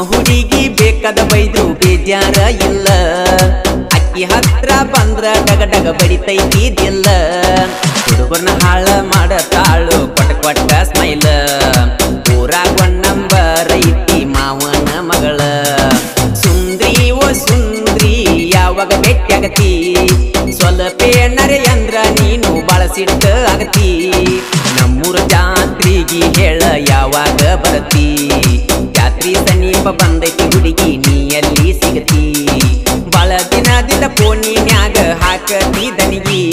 ಹುಡುಗಿ ಬೇಕಾದ ಬೈದ್ರು ಬೇಜಾರ ಇಲ್ಲ ಅಕ್ಕಿ ಹತ್ರ ಬಂದ್ರ ಡಗ ಡಗ ಬಡಿತೈತಿದಿಲ್ಲ ಹುಡುಗರ್ನ ಹಾಳ ಮಾಡತಾಳು ಕೊಟ್ಟ ಕೊಟ್ಟ ಸ್ಮೈಲ್ ಊರಾಗ ಒಂದ್ ನಂಬರ್ ಐತಿ ಮಾವನ ಮಗಳ ಸುಂದ್ರಿ ಓ ಸುಂದ್ರಿ ಯಾವಾಗ ಭೇಟಿಯಾಗತಿ ಸ್ವಲ್ಪೇನರೆ ಅಂದ್ರ ನೀನು ಬಾಳ ಸಿಟ್ಟ ಆಗತಿ ನಮ್ಮೂರ ಜಾತ್ರಿಗಿ ಹೇಳ ಯಾವಾಗ ಬರತಿ ಜಾತ್ರಿ ಸಮೀಪ ಬಂದೈತಿ ಹುಡುಗಿ ನೀ ಎಲ್ಲಿ ಸಿಗತಿ ಬಾಳ ದಿನದಿಂದ ಫೋನಿನ್ಯಾಗ ಹಾಕತಿ ದನಿಗಿ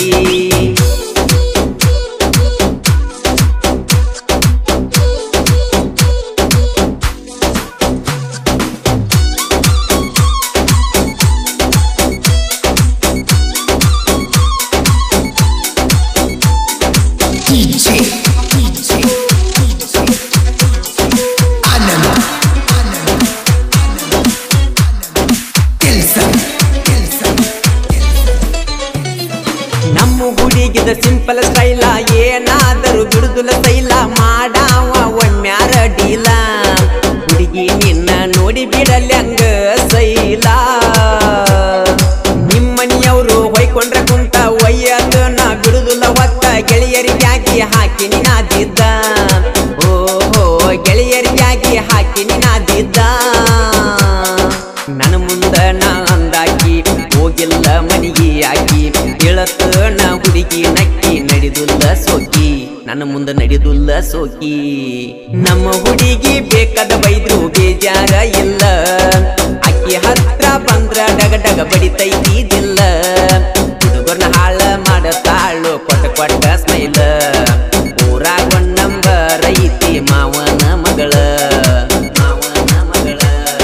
DJ, DJ, Anima, Tilson, Tilson, ನಮ್ಮ ಹುಡುಗಿದ ಸಿಂಪಲ್ ಸ್ಟೈಲ ಏನಾದರೂ ಬಿಡುದುಲ ತೈಲ ಮಾಡಾವ ಒಮ್ಮ್ಯಾರ ಡೀಲ ಹುಡುಗಿ ನಿನ್ನ ನೋಡಿ ಬಿಡಲ್ಯಂಗ ಸೈಲ ನಿಮ್ಮನಿಯವರು ಹೊಯ್ಕೊಂಡ್ರೆ ಕುಂತ ಒಯ್ಯದ ನಾ ಬಿಡುದುಲ ಹೊತ್ತ ಗೆಳೆಯರಿಗಾಗಿ ಹಾಕಿ ನಿನಾದಿದ್ದ ಓಹೋ ಗೆಳೆಯರಿಗಾಗಿ ಹಾಕಿ ನಿನಾದಿದ್ದ ನನ್ನ ಮುಂದ ನಾ ಅಂದಾಕಿ ಹೋಗಿಲ್ಲ ಮನಿಗೆ ಆಕಿ ಹೇಳತ್ತ ನಾ ಹುಡುಗಿ ನಕ್ಕಿ ನಡೆದುಲ್ಲ ಸೋಕಿ ನನ್ನ ಮುಂದ ನಡೆದುಲ್ಲ ಸೋಕಿ ನಮ್ಮ ಹುಡುಗಿ ಬೇಕಾದ ಬೈದ್ರು ಬೇಜಾರ ಇಲ್ಲ ಅಕ್ಕಿ ಹತ್ರ ಬಂದ್ರ ಡಗ ಡಗ ಬಡಿತೈತಿದಿಲ್ಲ ಹುಡುಗರ್ನ ಹಾಳ ಮಾಡತಾಳು ಕೊಟ್ಟ ಕೊಟ್ಟ ಸ್ಮೈಲ ಊರಾಗ ಒಂದ್ ನಂಬರ್ ಐತಿ ಮಾವನ ಮಗಳ ಮಾವನ ಮಗಳ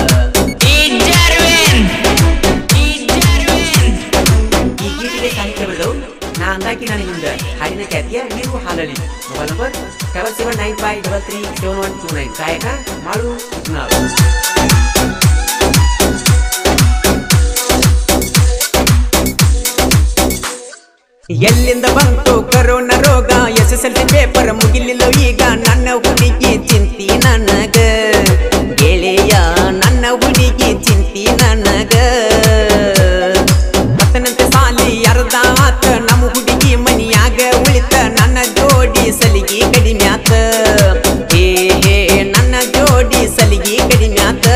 ಈ ಗೀತೆಗೆ ಸಾಹಿತ್ಯ ಬರೆದು ನಾ ಅಂದಾಕಿ ನಾನು ಹಿಂದೆ ಹಾಡಿನ ಖ್ಯಾತಿಯ ನೀವು ಹಾಲಳಿ mobile number double seven nine five double three seven one two nine ಗಾಯಕ ಮಾಡು ನಾವು ಎಲ್ಲಿಂದ ಬಂತು ಕರೋನಾ ರೋಗ S S L C paper ಮುಗಿಲಿಲ್ಲ ಈಗ ನನ್ನ ಹುಡುಗಿ ಚಿಂತಿ ನನಗ ಗೆಳೆಯ ನನ್ನ ಹುಡುಗಿ ಚಿಂತಿ ನನಗ ಹತ್ತನಂತೆ ಸಾಲಿ ಅರ್ಧ ಆತ ನಮ್ಮ ಹುಡುಗಿ ಮನಿಯಾಗ ಉಳಿತ ನನ್ನ ಜೋಡಿ ಸಲಿಗಿ ಕಡಿಮೆ ಆತ ಹೇ ಹೇ ನನ್ನ ಜೋಡಿ ಸಲಿಗಿ ಕಡಿಮೆ ಆತ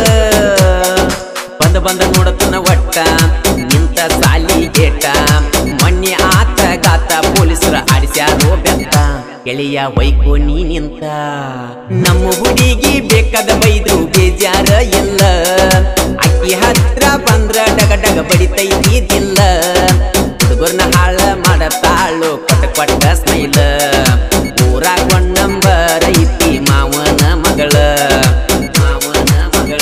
ಬಂದ ಬಂದ ನೋಡತನ ಒಟ್ಟ ನಿಂತ ಸಾಲಿ ಗೇಟ ಮೊನ್ನೆ ಆತ ಗಾತ ಪೊಲೀಸರ ಆಡಿಸ್ಯಾರೋ ಬೆತ್ತ ಗೆಳೆಯ ವೈಕೋ ನೀ ನಿಂತ ನಮ್ಮ ಹುಡುಗಿ ಬೇಕಾದ ಬೈದ್ರು ಬೇಜಾರ ಇಲ್ಲ ಅಕ್ಕಿ ಹತ್ರ ಬಂದ್ರ ಡಗ ಡಗ ಬಡಿತೈತಿದಿಲ್ಲ ಹುಡುಗರ್ನ ಹಾಳ ಮಾಡತಾಳು ಕೊಟ್ಟ ಕೊಟ್ಟ ಸ್ಮೈಲ ಊರಾಗ ಒಂದ್ ನಂಬರ್ ಐತಿ ಮಾವನ ಮಗಳ ಮಾವನ ಮಗಳ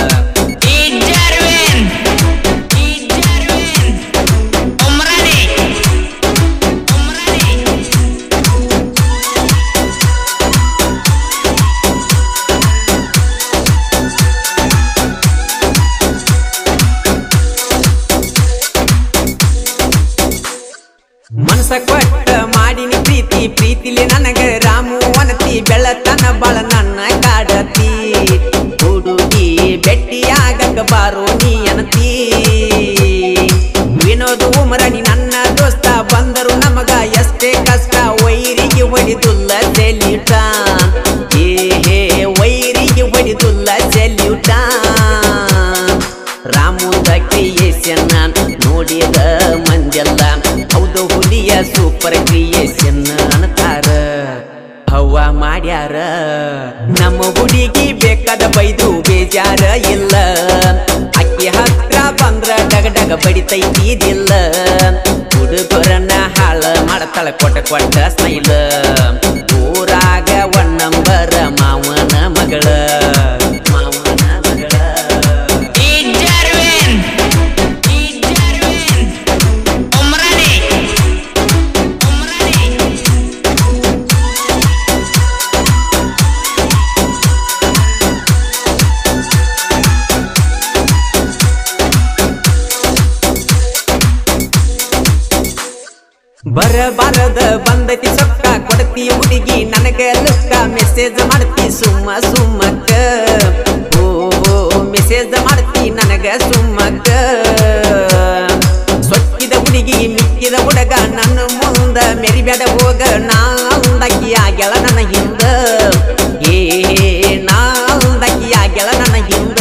ಮನಸ ಕೊಟ್ಟ ಮಾಡಿನಿ ಪ್ರೀತಿ ಪ್ರೀತಿಲಿ ನನಗ ರಾಮು ವನತಿ ಬೆಳತನ ಬಾಳ ನನ್ನ ಕಾಡತಿ ಹುಡುಗಿ ಬೆಟ್ಟಿಯಾಗಕ ಬಾರೋ ನೀ ಅನತಿ ವಿನೋದ್ ಉಮರನಿ ನನ್ನ ದೋಸ್ತ ಬಂದರು ನಮಗ ಎಷ್ಟೇ ಕಷ್ಟ ವೈರಿಗೆ ಹೊಡಿದುಲ್ಲ ಸೆಲ್ಯೂಟ ಏ ಹೇ ವೈರಿಗೆ ಹೊಡಿದುಲ್ಲ ಸೆಲ್ಯೂಟ ರಾಮುದ ಕ್ರಿಯೇಷನ್ ನೋಡಿದ ಮಂಜಲ್ಲ ಹೌದು ಹುಲಿಯ ಸೂಪರ್ ಕ್ರಿಯೇಷನ್ ಅಂತಾರ ಹವ್ವ ಮಾಡ್ಯಾರ ನಮ್ಮ ಹುಡುಗಿ ಬೇಕಾದ ಬೈದು ಬೇಜಾರ ಇಲ್ಲ ಅಕ್ಕಿ ಹತ್ರ ಬಂದ್ರ ಡಗ ಡಗ ಬಡಿತೈತಿದಿಲ್ಲ ಹುಡುಗರನ್ನ ಹಾಳ ಮಾಡತಾಳ ಕೊಟ್ಟ ಕೊಟ್ಟ ಸ್ಮೈಲ್ ಊರಾಗ ಒನ್ ನಂಬರ್ ಮಾವನ ಮಗಳ ಮಾವನ ಮಗಳ ಬರಬಾರದ ಬಂದತಿ ಸೊಕ್ಕ ಕೊಡತಿ ಹುಡುಗಿ ನನಗ ಲುಕ್ಕ ಮೆಸೇಜ್ ಮಾಡ್ತಿ ಸುಮ್ಮ ಸುಮ್ಮಕ್ಕ ಓ ಓ, ಮೆಸೇಜ್ ಮಾಡ್ತಿ ನನಗ ಸುಮ್ಮಕ್ಕ ಸೊಕ್ಕಿದ ಹುಡುಗಿ ಮಿಕ್ಕಿದ ಹುಡುಗ ನನ್ನ ಮುಂದ ಮೆರಿಬೇಡ ಹೋಗ ನಾಂದಕ್ಕಿ ಆಗ್ಯಾಳ ನನ್ನ ಹಿಂದ ಏ ನಾಂದಕ್ಕಿ ಆಗ್ಯಾಳ ನನ್ನ ಹಿಂದ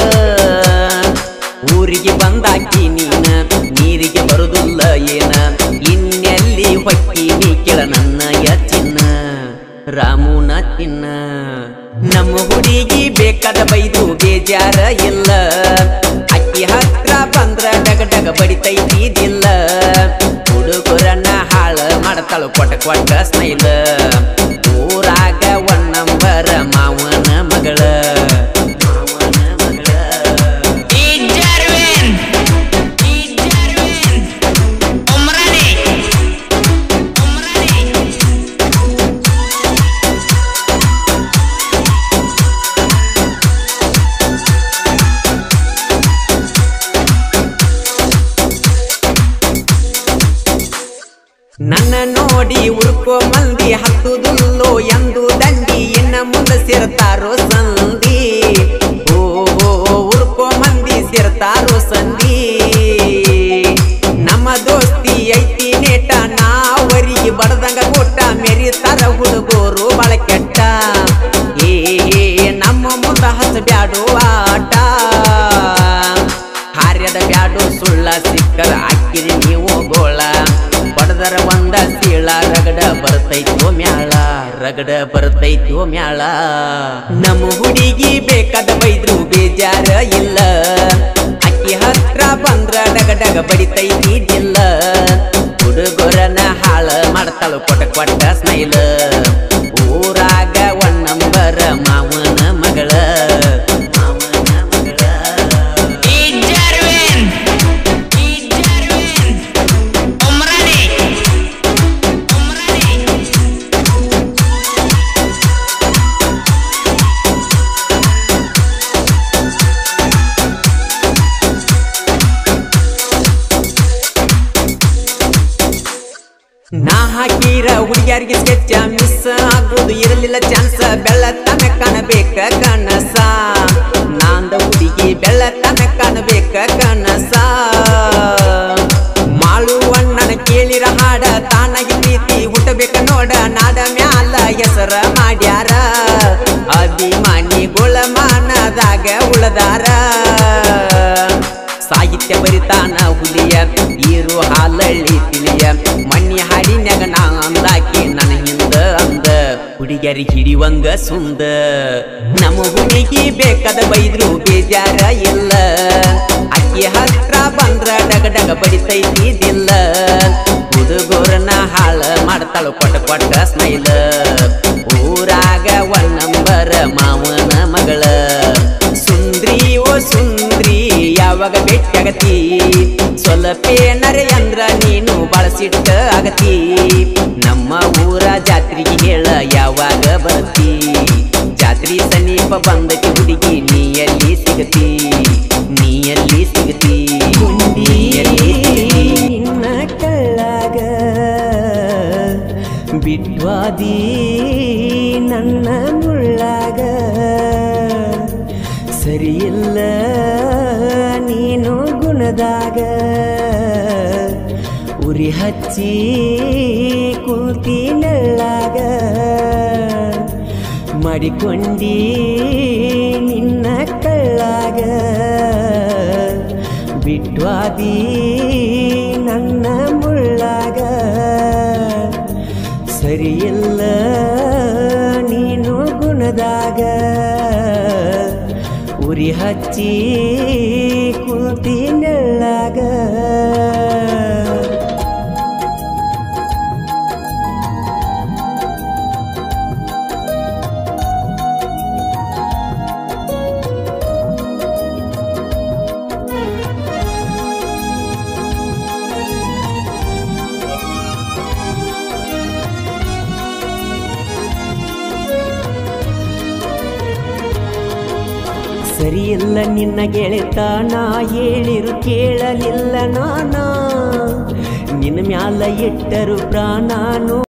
ಊರಿಗೆ ಬಂದಾಕಿ ನೀನ ನೀರಿಗೆ ಬರುದಿಲ್ಲ ಏನ ಇನ್ನೆಲ್ಲಿ ಹೊಕ್ಕಿ ನೀ ಕೆಳ ನನ್ನ ಯಚಿನ್ನ ರಾಮುನ ಚಿನ್ನ ನಮ್ಮ ಹುಡುಗಿ ಬೇಕಾದ ಬೈದು ಬೇಜಾರ ಇಲ್ಲ ಅಕ್ಕಿ ಹತ್ರ ಬಂದ್ರ ಡಗ ಡಗ ಬಡಿತೈತಿದಿಲ್ಲ ಹುಡುಗರನ್ನ ಹಾಳ ಮಾಡ್ತಾಳು ಕೊಟ್ಟ ಕೊಟ್ಟ ಸ್ನೈಲ ಊರಾಗ ಒನ್ ನಂಬರ ಮಾವನ ಮಗಳ ಮಾವನ ಮಗಳ Ijarwin Ijarwin Umrani Umrani ನನ್ನ ನೋಡಿ ಉರ್ಕೋ ಮಂದಿ ಹತ್ತುದುಲ್ಲೋ ಎಂದು ದಂಡಿ ಇನ್ನ ಮುಂದೆ ಸೇರ್ತಾರೋ ಸಂದಿ ಓ ಓ, ಉರ್ಕೋ ಮಂದಿ ಸೇರ್ತಾರೋ ಸಂದಿ ನಮ್ಮ ದೋಸ್ತಿ ಐತಿ ನೇಟ ನಾವರಿಗೆ ಬಡದಂಗ ಕೊಟ್ಟ ಮೆರಿತಾರ ಹುಡುಗರು ಬಾಳ ಕೆಟ್ಟ ಏ ಏ, ನಮ್ಮ ಮುಂದ ಹಸ ಬ್ಯಾಡೋ ಆಟ ಹಾರ್ಯದ ಬ್ಯಾಡು ಸುಳ್ಳ ಸಿಕ್ಕರ ಹಾಕಿರಿ ನೀವು ಗೋಳ ಬಡದರ ಒಂದ ಸೀಳ ರಗಡ ಬರ್ತೈತೋ ಮ್ಯಾಳ ರಗಡ ಬರ್ತೈತೋ ಮ್ಯಾಳ ನಮ್ಮ ಹುಡುಗಿ ಬೇಕಾದ ಬೈದ್ರು ಬೇಜಾರ ಇಲ್ಲ ಅಕ್ಕಿ ಹತ್ರ ಬಂದ್ರ ಡಗ ಡಗ ಬಡಿತೈತಿದಿಲ್ಲ ಹುಡುಗರನ ಹಾಳ ಮಾಡ್ತಾಳು ಕೊಟ್ಟ ಕೊಟ್ಟ ಸ್ನೈಲ ಊರಾಗ ಒನ್ ನಂಬರ ಮಾವನ ಮಗಳ ಮಾವನ ಮಗಳ Ijarwin Ijarwin Umrani Umrani ನಾ ಹಾಕಿರ ಹುಡುಗಿಯರಿಗೆ ಸ್ಕೆಚ್ ಮಿಸ್ ಆಗೋದು ಇರಲಿಲ್ಲ ಚಾನ್ಸ್ ಬೆಳ್ಳತನ ಕಾಣಬೇಕ ಕನಸ ನಾಂದ ಹುಡುಗಿ ಬೆಳ್ಳತನ ಕಾಣಬೇಕ ಕನಸ ಮಾಳುವಣ್ಣನ ಕೇಳಿರ ಹಾಡ ತಾನಾಗಿ ಪ್ರೀತಿ ಹುಟ್ಟಬೇಕ ನೋಡ ನಾಡ ಮ್ಯಾಲ ಹೆಸರ ಮಾಡ್ಯಾರ ಅಭಿಮಾನಿಗಳ ಮಾನದಾಗ ಉಳದಾರ ಸಾಹಿತ್ಯ ಬರಿತಾನ ಹುಲಿಯ ಈರು ಹಾಲಳ್ಳಿ ತಿಳಿಯ ಮಣ್ಣಿ ಹಾಡಿನ್ಯಾಗ ನಾ ಅಂದಾಕಿ ನನ್ನ ಹಿಂದ ಅಂದ ಹುಡುಗಿಯರಿಗೆ ಹಿಡಿವಂಗ ಸುಂದ ನಮ್ಮ ಹುಡುಗಿ ಬೇಕಾದ ಬೈದ್ರು ಬೇಜಾರ ಇಲ್ಲ ಅಕ್ಕಿ ಹತ್ರ ಬಂದ್ರ ಡಗ ಡಗ ಬಡಿತೈತಿದಿಲ್ಲ ಹುಡುಗರನ್ನ ಹಾಳ ಮಾಡ್ತಾಳು ಕೊಟ್ಟ ಕೊಟ್ಟ ಸ್ಮೈಲ ಊರಾಗ ಒನ್ ನಂಬರ ಮಾವನ ಮಗಳ ಸುಂದ್ರಿ ಓ ಸುಂದ್ರಿ ಯಾವಾಗ ಭೇಟಿಯಾಗತಿ ಸ್ವಲ್ಪೇನರೆ ಅಂದ್ರ ನೀನು ಬಳಸಿಟ್ಟ ಆಗತಿ ನಮ್ಮ ಊರ ಜಾತ್ರೆಗೆ ಹೇಳ ಯಾವಾಗ ಬರ್ತಿ ಜಾತ್ರಿ ಸಮೀಪ ಬಂದತಿ ಹುಡುಗಿ ನೀಯಲ್ಲಿ ಸಿಗತಿ ನೀಯಲ್ಲಿ ಸಿಗತಿ ನೀಯಲ್ಲಿ ಸಿಗತಿ ನಿನ್ನ ಕಳ್ಳಾಗ ಬಿಟ್ವಾದಿ ನನ್ನ ಮುಳ್ಳಾಗ ಸರಿಯಿಲ್ಲ ನೀನು ಗುಣದಾಗ ಉರಿ ಹಚ್ಚಿ ಕೂತಿ ನೆಳ್ಳಾಗ ಮಾಡಿಕೊಂಡಿ ನಿನ್ನ ಕಳ್ಳಾಗ ಬಿಟ್ವಾದಿ ನನ್ನ ಮುಳ್ಳಾಗ ಸರಿಯಿಲ್ಲ ನೀನು ಗುಣದಾಗ ಉರಿ ಹಚ್ಚಿ ಕೂತಿ ನೆಳ್ಳಾಗ ಸರಿಯಿಲ್ಲ ನಿನ್ನ ಗೆಳೆತನ ಹೇಳಿರು ಕೇಳಲಿಲ್ಲ ನಾನ ನಿನ್ನ ಮ್ಯಾಲ ಇಟ್ಟರು ಪ್ರಾಣನು